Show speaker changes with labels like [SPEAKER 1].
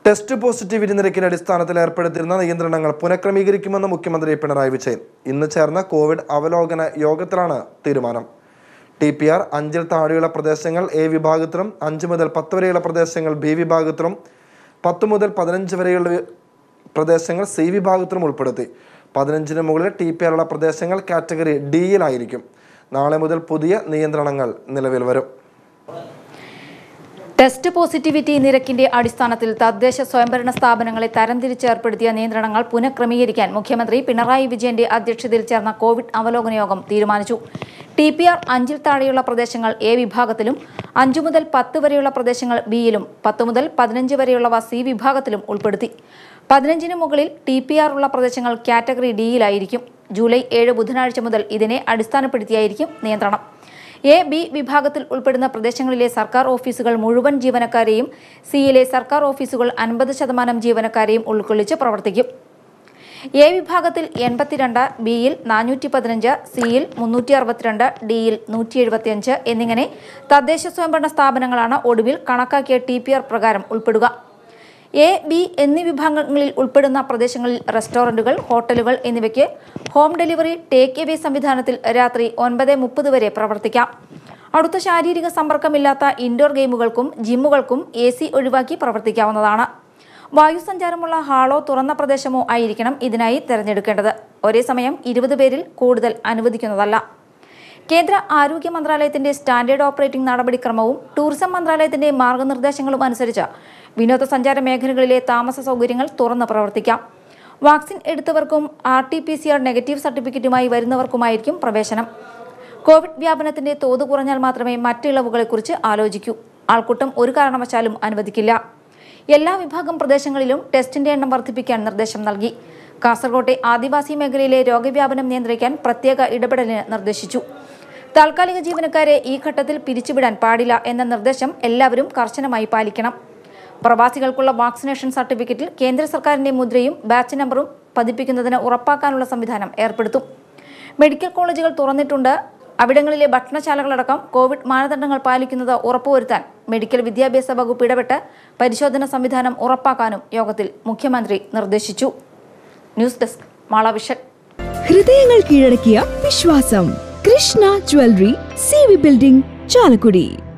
[SPEAKER 1] test positivity നിരക്കിന്റെ അടിസ്ഥാനത്തിൽ ഏർപ്പെടുത്തിയിരുന്ന നിയന്ത്രണങ്ങൾ പുനഃക്രമീകരിക്കുമെന്ന് മുഖ്യമന്ത്രി പിണറായി വിജയൻ ഇന്ന് ചേർന്ന കോവിഡ് അവലോകന യോഗത്തിലാണ് തീരുമാനം ടി പി ആർ അഞ്ചിൽ താഴെയുള്ള പ്രദേശങ്ങൾ എ വിഭാഗത്തിലും അഞ്ച് മുതൽ പത്ത് വരെയുള്ള പ്രദേശങ്ങൾ ബി വിഭാഗത്തിലും പത്ത് മുതൽ പതിനഞ്ച് വരെയുള്ള വി- പ്രദേശങ്ങൾ സി വിഭാഗത്തിലും ഉൾപ്പെടുത്തി പതിനഞ്ചിന് മുകളിൽ ടി പി ആർ ഉള്ള പ്രദേശങ്ങൾ കാറ്റഗറി ഡിയിലായിരിക്കും നാളെ മുതൽ പുതിയ നിയന്ത്രണങ്ങൾ നിലവിൽ വരും
[SPEAKER 2] ടെസ്റ്റ് പോസിറ്റിവിറ്റി നിരക്കിന്റെ അടിസ്ഥാനത്തിൽ തദ്ദേശ സ്വയംഭരണ സ്ഥാപനങ്ങളെ തരംതിരിച്ച് ഏർപ്പെടുത്തിയ നിയന്ത്രണങ്ങൾ പുനഃക്രമീകരിക്കാൻ മുഖ്യമന്ത്രി പിണറായി വിജയന്റെ അധ്യക്ഷതയിൽ ചേർന്ന കോവിഡ് അവലോകന യോഗം തീരുമാനിച്ചു ടി പി ആർ അഞ്ചിൽ താഴെയുള്ള പ്രദേശങ്ങൾ എ വിഭാഗത്തിലും അഞ്ചു മുതൽ പത്ത് വരെയുള്ള പ്രദേശങ്ങൾ ബിയിലും പത്ത് മുതൽ പതിനഞ്ച് വരെയുള്ളവ സി വിഭാഗത്തിലും ഉൾപ്പെടുത്തി പതിനഞ്ചിന് മുകളിൽ ടി പി ആർ ഉള്ള പ്രദേശങ്ങൾ കാറ്റഗറി ഡിയിലായിരിക്കും ജൂലൈ ഏഴ് ബുധനാഴ്ച മുതൽ ഇതിനെ അടിസ്ഥാനപ്പെടുത്തിയായിരിക്കും നിയന്ത്രണം എ ബി വിഭാഗത്തിൽ ഉൾപ്പെടുന്ന പ്രദേശങ്ങളിലെ സർക്കാർ ഓഫീസുകൾ മുഴുവൻ ജീവനക്കാരെയും സിയിലെ സർക്കാർ ഓഫീസുകൾ അൻപത് ശതമാനം ജീവനക്കാരെയും ഉൾക്കൊള്ളിച്ച് പ്രവർത്തിക്കും എ വിഭാഗത്തിൽ എൺപത്തിരണ്ട് ബിയിൽ നാനൂറ്റി പതിനഞ്ച് സിയിൽ മുന്നൂറ്റി അറുപത്തിരണ്ട് ഡിയിൽ നൂറ്റി എഴുപത്തിയഞ്ച് എന്നിങ്ങനെ തദ്ദേശ സ്വയംഭരണ സ്ഥാപനങ്ങളാണ് ഒടുവിൽ കണക്കാക്കിയ ടി പി ആർ പ്രകാരം ഉൾപ്പെടുക എ ബി എന്നീ വിഭാഗങ്ങളിൽ ഉൾപ്പെടുന്ന പ്രദേശങ്ങളിൽ റെസ്റ്റോറന്റുകൾ ഹോട്ടലുകൾ എന്നിവയ്ക്ക് ഹോം ഡെലിവറി ടേക്ക് എവേ സംവിധാനത്തിൽ രാത്രി ഒൻപത് മുപ്പത് വരെ പ്രവർത്തിക്കാം അടുത്ത ശാരീരിക സമ്പർക്കമില്ലാത്ത ഇൻഡോർ ഗെയിമുകൾക്കും ജിമ്മുകൾക്കും എ സി ഒഴിവാക്കി പ്രവർത്തിക്കാവുന്നതാണ് വായുസഞ്ചാരമുള്ള ഹാളോ തുറന്ന പ്രദേശമോ ആയിരിക്കണം ഇതിനായി തിരഞ്ഞെടുക്കേണ്ടത് ഒരേ സമയം ഇരുപത് പേരിൽ കൂടുതൽ അനുവദിക്കുന്നതല്ല കേന്ദ്ര ആരോഗ്യ മന്ത്രാലയത്തിന്റെ സ്റ്റാൻഡേർഡ് ഓപ്പറേറ്റിംഗ് നടപടിക്രമവും ടൂറിസം മന്ത്രാലയത്തിന്റെ മാർഗനിർദ്ദേശങ്ങളും അനുസരിച്ച് വിനോദസഞ്ചാര മേഖലകളിലെ താമസ സൗകര്യങ്ങൾ തുറന്ന് പ്രവർത്തിക്കാം വാക്സിൻ എടുത്തവർക്കും R T P C R negative സർട്ടിഫിക്കറ്റുമായി വരുന്നവർക്കുമായിരിക്കും പ്രവേശനം കോവിഡ് വ്യാപനത്തിന്റെ തോത് കുറഞ്ഞാൽ മാത്രമേ മറ്റ് ഇളവുകളെക്കുറിച്ച് ആലോചിക്കൂ ആൾക്കൂട്ടം ഒരു കാരണവശാലും അനുവദിക്കില്ല എല്ലാ വിഭാഗം പ്രദേശങ്ങളിലും ടെസ്റ്റിന്റെ എണ്ണം വർദ്ധിപ്പിക്കാൻ നിർദ്ദേശം നൽകി കാസർകോട്ടെ ആദിവാസി മേഖലയിലെ രോഗവ്യാപനം നിയന്ത്രിക്കാൻ പ്രത്യേക ഇടപെടലിന് നിർദ്ദേശിച്ചു താൽക്കാലിക ജീവനക്കാരെ ഈ ഘട്ടത്തിൽ പിരിച്ചുവിടാൻ പാടില്ല എന്ന നിർദ്ദേശം എല്ലാവരും കർശനമായി പാലിക്കണം പ്രവാസികൾക്കുള്ള വാക്സിനേഷൻ സർട്ടിഫിക്കറ്റിൽ കേന്ദ്ര സർക്കാരിന്റെ മുദ്രയും ബാച്ച് നമ്പറും പതിപ്പിക്കുന്നതിന് ഉറപ്പാക്കാനുള്ള സംവിധാനം ഏർപ്പെടുത്തും മെഡിക്കൽ കോളേജുകൾ തുറന്നിട്ടുണ്ട് അവിടങ്ങളിലെ ഭക്ഷണശാലകളടക്കം കോവിഡ് മാനദണ്ഡങ്ങൾ പാലിക്കുന്നത് ഉറപ്പുവരുത്താൻ മെഡിക്കൽ വിദ്യാഭ്യാസ വകുപ്പ് ഇടപെട്ട് പരിശോധന സംവിധാനം ഉറപ്പാക്കാനും യോഗത്തിൽ മുഖ്യമന്ത്രി നിർദ്ദേശിച്ചു ന്യൂസ് ഡെസ്ക് മാളവിഷൻ
[SPEAKER 3] ഹൃദയങ്ങൾ കീഴടക്കിയ വിശ്വാസം Krishna jewellery C V building Chalakudy